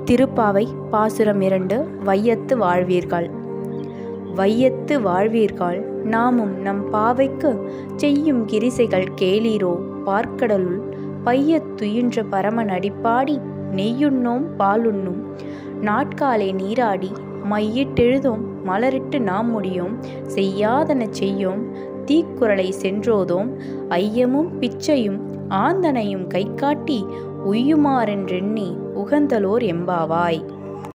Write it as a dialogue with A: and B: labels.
A: திருப்பாவை பாசுரம் இரண்டு வையத்து வாழ்வீர்கள் வையத்து வாழ்வீர்கள் நாமும் நம் பாவைக்கு செய்யும் கிரிசைகள் கேளீரோ பார்க்கடலுள் பையத் துயின்ற பரமன் அடிப்பாடி நெய்யுண்ணோம் பாலுண்ணும் நாட்காலே நீராடி மையிட்டெழுதோம் மலரிட்டு நாம் முடியோம் செய்யாதன செய்யோம் தீக்குறளை சென்றோதோம் ஐயமும் பிச்சையும் ஆந்தனையும் கை காட்டி உய்யுமாறென்றெண்ணி உகந்தலோர் எம்பாவாய்